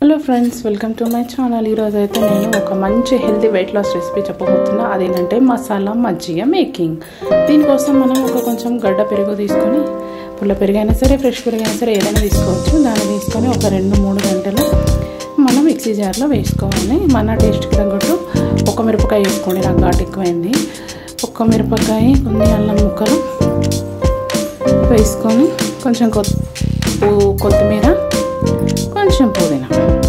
hello friends welcome to my channel ఈరోజు అయితే నేను ఒక మంచి హెల్తీ వెయిట్ లాస్ రెసిపీ చెప్పబోతున్నా అదేంటంటే మసాలా మజ్జిగ మేకింగ్ దీనికోసం మనం ఒక కొంచెం గడ్డ పెరుగు తీసుకొని పుల్ల పెరుగైనా సరే ఫ్రెష్ పెరుగైనా సరే ఏదైనా తీసుకోవచ్చు దాన్ని తీసుకొని ఒక రెండు మూడు గంటలు మనం మిక్సీ జార్లో వేసుకోవాలి మన టేస్ట్కి తగ్గట్టు ఒక మిరపకాయ వేసుకోండి నాకు ఘాటు ఎక్కువైంది ఒక్క మిరపకాయ కొన్ని అల్లం ముక్కలు వేసుకొని కొంచెం కొత్ కొత్తిమీర కొంచెం పుదీనా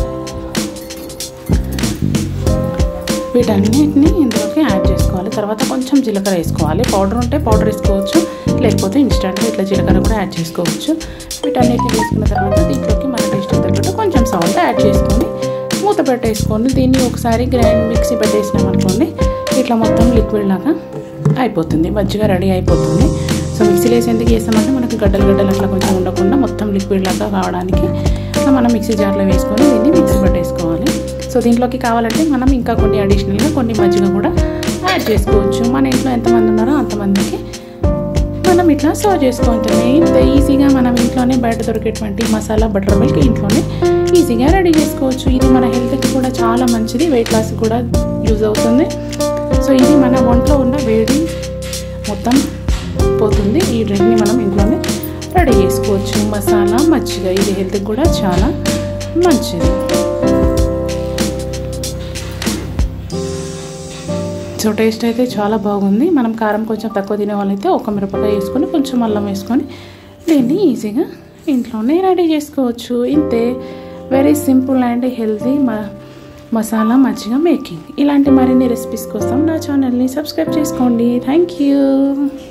వీటన్నిటిని ఇందులోకి యాడ్ చేసుకోవాలి తర్వాత కొంచెం జీలకర్ర వేసుకోవాలి పౌడర్ ఉంటే పౌడర్ వేసుకోవచ్చు లేకపోతే ఇన్స్టెంట్గా ఇట్లా జీలకర్ర కూడా యాడ్ చేసుకోవచ్చు వీటన్నిటిని వేసుకున్న తర్వాత దీంట్లోకి మన టేస్ట్ తగ్గట్టు కొంచెం సాల్ట్ యాడ్ చేసుకొని మూత పెట్టేసుకొని దీన్ని ఒకసారి గ్రైండ్ మిక్సీ పెట్టేసినాం అనుకోండి ఇట్లా మొత్తం లిక్విడ్ లాగా అయిపోతుంది మంచిగా రెడీ అయిపోతుంది సో మిక్సీలో వేసి ఎందుకు వేసామంటే మనకి గడ్డలు గడ్డలు అట్లా కొంచెం ఉండకుండా మొత్తం లిక్విడ్ లాగా కావడానికి అట్లా మనం మిక్సీ జార్లో వేసుకొని దీన్ని మిక్సీ పెట్టేసుకోవాలి సో దీంట్లోకి కావాలంటే మనం ఇంకా కొన్ని అడిషనల్గా కొన్ని మజ్జిగ కూడా యాడ్ చేసుకోవచ్చు మన ఇంట్లో ఎంతమంది ఉన్నారో అంతమందికి మనం ఇట్లా సర్వ్ చేసుకోవచ్చు ఇంత ఈజీగా మనం ఇంట్లోనే బయట దొరికేటువంటి మసాలా బటర్ మిల్క్ ఇంట్లోనే ఈజీగా రెడీ చేసుకోవచ్చు ఇది మన హెల్త్కి కూడా చాలా మంచిది వెయిట్ లాస్ కూడా యూజ్ అవుతుంది సో ఇది మన ఒంట్లో ఉన్న వేడి మొత్తం పోతుంది ఈ డ్రింక్ని మనం ఇంట్లోనే రెడీ చేసుకోవచ్చు మసాలా మజ్జిగ ఇది హెల్త్కి కూడా చాలా మంచిది సో టేస్ట్ అయితే చాలా బాగుంది మనం కారం కొంచెం తక్కువ తినే వాళ్ళైతే ఒక మిరపకాయ వేసుకొని కొంచెం అల్లం వేసుకొని దీన్ని ఈజీగా ఇంట్లోనే రెడీ చేసుకోవచ్చు ఇంతే very simple and healthy masala మజ్జిగ మేకింగ్ ఇలాంటి మరిన్ని రెసిపీస్ కోసం నా ఛానల్ని సబ్స్క్రైబ్ చేసుకోండి థ్యాంక్ యూ